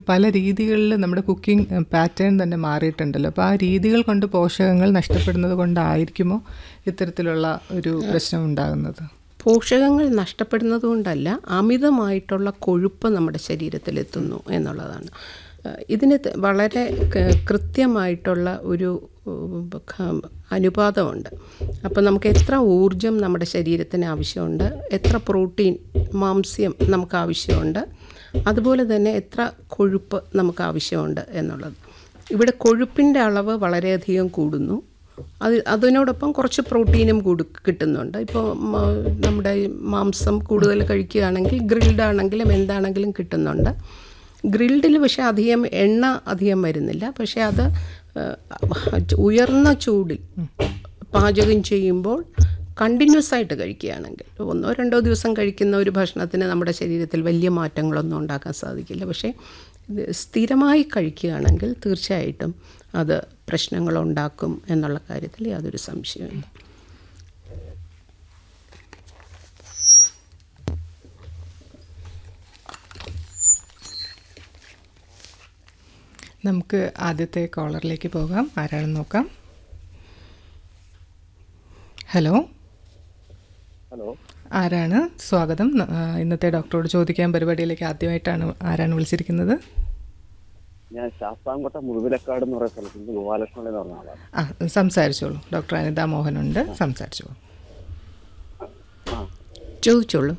പല രീതികളിൽ നമ്മുടെ കുക്കിംഗ് പാറ്റേൺ തന്നെ മാറിയിട്ടുണ്ടല്ലോ അപ്പോൾ ആ രീതികൾ കൊണ്ട് പോഷകങ്ങൾ നഷ്ടപ്പെടുന്നത് കൊണ്ടായിരിക്കുമോ ഇത്തരത്തിലുള്ള ഒരു പ്രശ്നം ഉണ്ടാകുന്നത് പോഷകങ്ങൾ നഷ്ടപ്പെടുന്നത് കൊണ്ടല്ല അമിതമായിട്ടുള്ള കൊഴുപ്പ് നമ്മുടെ ശരീരത്തിലെത്തുന്നു എന്നുള്ളതാണ് ഏഹ് ഇതിന് ത- വളരെ ക- കൃത്യമായിട്ടുള്ള ഒരു ഉം, ക- അനുപാതമുണ്ട് അപ്പോൾ നമുക്ക് എത്ര ഊർജം നമ്മുടെ ശരീരത്തിന് ആവശ്യമുണ്ട് എത്ര പ്രോട്ടീൻ മാംസ്യം നമുക്ക് ആവശ്യമുണ്ട് അതുപോലെ തന്നെ എത്ര കൊഴുപ്പ് നമുക്ക് ആവശ്യമുണ്ട് എന്നുള്ളത് ഇവിടെ കൊഴുപ്പിൻ്റെ അളവ് വളരെയധികം കൂടുന്നു അത് അതിനോടൊപ്പം കുറച്ച് പ്രോട്ടീനും കൂടി കിട്ടുന്നുണ്ട് ഇപ്പോൾ മ- നമ്മുടെ ഈ മാംസം കൂടുതൽ കഴിക്കുകയാണെങ്കിൽ ഗ്രിൽഡ് ആണെങ്കിലും എന്താണെങ്കിലും കിട്ടുന്നുണ്ട് ഗ്രിൽഡിൽ പക്ഷേ അധികം എണ്ണ അധികം വരുന്നില്ല പക്ഷേ അത് ഏഹ്, ഉയർന്ന ചൂടിൽ പാചകം ചെയ്യുമ്പോൾ കണ്ടിന്യൂസ് ആയിട്ട് കഴിക്കുകയാണെങ്കിൽ ഒന്നോ രണ്ടോ ദിവസം കഴിക്കുന്ന ഒരു ഭക്ഷണത്തിന് നമ്മുടെ ശരീരത്തിൽ വലിയ മാറ്റങ്ങളൊന്നും ഉണ്ടാക്കാൻ സാധിക്കില്ല പക്ഷേ ഇത് സ്ഥിരമായി കഴിക്കുകയാണെങ്കിൽ തീർച്ചയായിട്ടും അത് പ്രശ്നങ്ങളുണ്ടാക്കും എന്നുള്ള കാര്യത്തിൽ യാതൊരു സംശയമില്ല നമുക്ക് ആദ്യത്തെ കോളറിലേക്ക് പോകാം ആരാണെന്ന് നോക്കാം ഹലോ ഹലോ ആരാണ് സ്വാഗതം ആ, ഇന്നത്തെ ഡോക്ടറോട് ചോദിക്കാൻ പരിപാടിയിലേക്ക് ആദ്യമായിട്ടാണ് ആരാണ് വിളിച്ചിരിക്കുന്നത് ഞാൻ ശാസ്താംകോട്ട മുഴുവിലക്കാട് എന്ന് പറയുന്ന സ്ഥലത്ത് നിന്ന് ഗോപാലകൃഷ്ണൻ എന്ന് പറഞ്ഞ ആളാണ് ആ സംസാരിച്ചോളൂ ഡോക്ടർ അനിത മോഹനുണ്ട് സംസാരിച്ചോളൂ ആ ചോദിച്ചോളൂ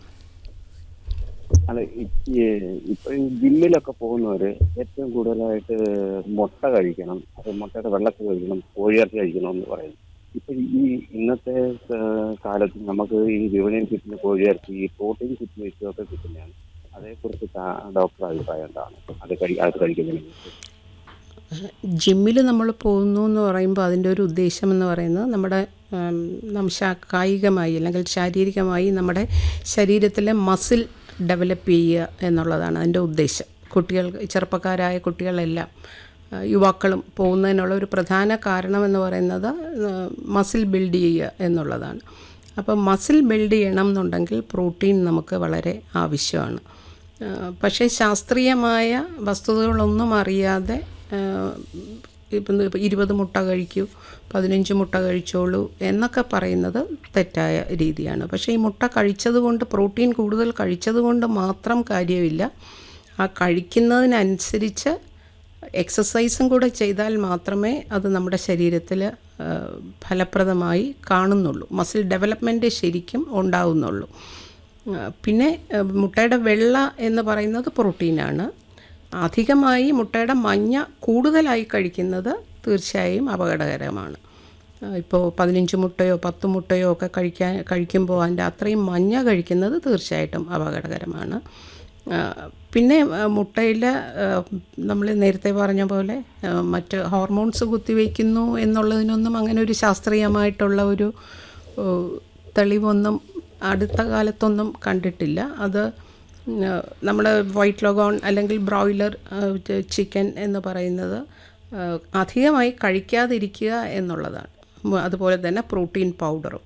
അല്ല ഈ- ഈ ഇപ്പൊ ഈ ജിമ്മിലൊക്കെ പോകുന്നവര് ഏറ്റവും കൂടുതലായിട്ട് മുട്ട കഴിക്കണം അത് മുട്ടയുടെ വെള്ളത്തിൽ കഴിക്കണം കോഴിയിറച്ചി കഴിക്കണം എന്ന് പറയും ഇപ്പൊ ഈ ഇന്നത്തെ ഏഹ്, കാലത്ത് നമുക്ക് ഈ വിപണിയിൽ കിട്ടുന്ന കോഴിയിറച്ചി ഈ പ്രോട്ടീൻ കിറ്റ് വെച്ചൊക്കെ കിട്ടുന്നതാണ് അതേക്കുറിച്ച് താ- ഡോക്ടർ അഭിപ്രായം എന്താണ് അത് കഴി അത് കഴിക്കുന്നതിനെ കുറിച്ച് ജിമ്മിൽ നമ്മൾ പോകുന്നു എന്ന് പറയുമ്പോൾ അതിൻ്റെ ഒരു ഉദ്ദേശം എന്ന് പറയുന്നത് നമ്മുടെ ഉം, നം ശാ- കായികമായി അല്ലെങ്കിൽ ശാരീരികമായി നമ്മുടെ ശരീരത്തിലെ മസിൽ ഡെവലപ്പ് ചെയ്യുക എന്നുള്ളതാണ് അതിൻ്റെ ഉദ്ദേശം കുട്ടികൾ ചെറുപ്പക്കാരായ കുട്ടികളെല്ലാം ആ, യുവാക്കളും പോകുന്നതിനുള്ള ഒരു പ്രധാന കാരണം എന്ന് പറയുന്നത് മസിൽ ബിൽഡ് ചെയ്യുക എന്നുള്ളതാണ് അപ്പോൾ മസിൽ ബിൽഡ് ചെയ്യണം എന്നുണ്ടെങ്കിൽ പ്രോട്ടീൻ നമുക്ക് വളരെ ആവശ്യമാണ് ആ, പക്ഷേ ശാസ്ത്രീയമായ വസ്തുതകളൊന്നും അറിയാതെ ആ, ഇപ്പം ഇപ്പം ഇരുപത് മുട്ട കഴിക്കൂ പതിനഞ്ച് മുട്ട കഴിച്ചോളൂ എന്നൊക്കെ പറയുന്നത് തെറ്റായ രീതിയാണ് പക്ഷേ ഈ മുട്ട കഴിച്ചത് കൊണ്ട് പ്രോട്ടീൻ കൂടുതൽ കഴിച്ചത് കൊണ്ട് മാത്രം കാര്യമില്ല ആ കഴിക്കുന്നതിനനുസരിച്ച് എക്സസൈസും കൂടെ ചെയ്താൽ മാത്രമേ അത് നമ്മുടെ ശരീരത്തിൽ ആ, ഫലപ്രദമായി കാണുന്നുള്ളൂ മസിൽ ഡെവലപ്മെൻറ്റ് ശരിക്കും ഉണ്ടാവുന്നുള്ളൂ ആ, പിന്നെ ആ, മുട്ടയുടെ വെള്ള എന്ന് പറയുന്നത് പ്രോട്ടീനാണ് അധികമായി മുട്ടയുടെ മഞ്ഞ കൂടുതലായി കഴിക്കുന്നത് തീർച്ചയായും അപകടകരമാണ് ആ, ഇപ്പോൾ പതിനഞ്ച് മുട്ടയോ പത്ത് മുട്ടയോ ഒക്കെ കഴിക്കാൻ കഴിക്കുമ്പോൾ അതിൻ്റെ അത്രയും മഞ്ഞ കഴിക്കുന്നത് തീർച്ചയായിട്ടും അപകടകരമാണ് ആ, പിന്നെ മുട്ടയിൽ നമ്മൾ നേരത്തെ പറഞ്ഞ പോലെ ആ, മറ്റ് ഹോർമോൺസ് കുത്തിവെക്കുന്നു എന്നുള്ളതിനൊന്നും അങ്ങനെ ഒരു ശാസ്ത്രീയമായിട്ടുള്ള ഒരു ഓ, തെളിവൊന്നും അടുത്ത കാലത്തൊന്നും കണ്ടിട്ടില്ല അത് നമ്മൾ വൈറ്റ് ലോഗോൺ അല്ലെങ്കിൽ ബ്രോയിലർ ചിക്കൻ എന്ന് പറയുന്നത് ആ, അധികമായി കഴിക്കാതിരിക്കുക എന്നുള്ളതാണ് മ- അതുപോലെ തന്നെ പ്രോട്ടീൻ പൗഡറും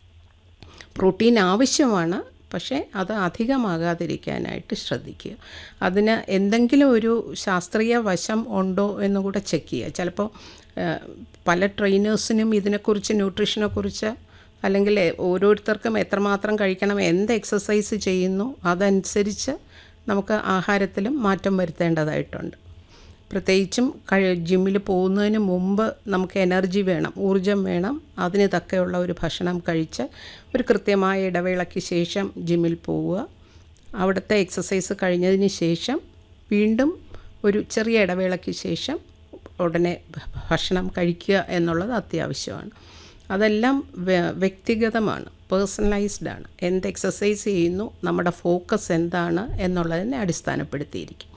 പ്രോട്ടീൻ ആവശ്യമാണ് പക്ഷേ അത് അധികമാകാതിരിക്കാനായിട്ട് ശ്രദ്ധിക്കുക അതിന് എന്തെങ്കിലും ഒരു ശാസ്ത്രീയ വശം ഉണ്ടോ എന്ന് കൂടെ ചെക്ക് ചെയ്യുക ചിലപ്പോൾ ഏഹ്, പല ട്രെയിനേഴ്സിനും ഇതിനെക്കുറിച്ച് ന്യൂട്രീഷനെക്കുറിച്ച് അല്ലെങ്കിൽ ഓരോരുത്തർക്കും എത്രമാത്രം കഴിക്കണം എന്ത് എക്സസൈസ് ചെയ്യുന്നു അതനുസരിച്ച് നമുക്ക് ആഹാരത്തിലും മാറ്റം വരുത്തേണ്ടതായിട്ടുണ്ട് പ്രത്യേകിച്ചും കഴി ജിമ്മിൽ പോകുന്നതിന് മുമ്പ് നമുക്ക് എനർജി വേണം ഊർജം വേണം അതിന് തക്കെയുള്ള ഒരു ഭക്ഷണം കഴിച്ച് ഒരു കൃത്യമായ ഇടവേളയ്ക്ക് ശേഷം ജിമ്മിൽ പോവുക അവിടുത്തെ എക്സസൈസ് കഴിഞ്ഞതിന് ശേഷം വീണ്ടും ഒരു ചെറിയ ഇടവേളയ്ക്ക് ശേഷം ഉടനെ ഭ- ഭക്ഷണം കഴിക്കുക എന്നുള്ളത് അത്യാവശ്യമാണ് അതെല്ലാം വ്യ- വ്യക്തിഗതമാണ് പേഴ്സണലൈസ്ഡ് ആണ് എന്ത് എക്സസൈസ് ചെയ്യുന്നു നമ്മുടെ ഫോക്കസ് എന്താണ് എന്നുള്ളതിനെ അടിസ്ഥാനപ്പെടുത്തിയിരിക്കും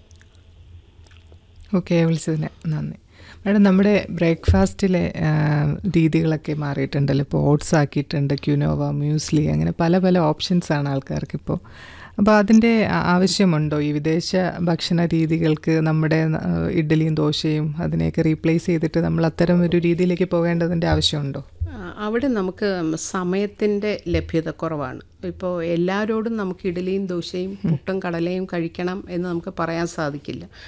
ഓക്കെ വിളിച്ചതിന് നന്ദി മാഡം നമ്മുടെ ബ്രേക്ക്ഫാസ്റ്റിലെ ആ, രീതികളൊക്കെ മാറിയിട്ടുണ്ടല്ലോ ഇപ്പോൾ ഓട്സ് ആക്കിയിട്ടുണ്ട് ക്യുനോവ മ്യൂസ്ലി അങ്ങനെ പല പല ഓപ്ഷൻസ് ആണ് ആൾക്കാർക്ക് ഇപ്പോൾ അപ്പോൾ അതിൻ്റെ ആ- ആവശ്യമുണ്ടോ ഈ വിദേശ ഭക്ഷണ രീതികൾക്ക് നമ്മുടെ ആ, ഇഡ്ഡലിയും ദോശയും അതിനെയൊക്കെ റീപ്ലേസ് ചെയ്തിട്ട് നമ്മൾ അത്തരം ഒരു രീതിയിലേക്ക് പോകേണ്ടതിൻ്റെ ആവശ്യമുണ്ടോ ആ, അവിടെ നമുക്ക് സമയത്തിൻ്റെ ലഭ്യത കുറവാണ് ഇപ്പോൾ എല്ലാവരോടും നമുക്ക് ഇഡലിയും ദോശയും പുട്ടും കടലയും കഴിക്കണം എന്ന് നമുക്ക് പറയാൻ സാധിക്കില്ല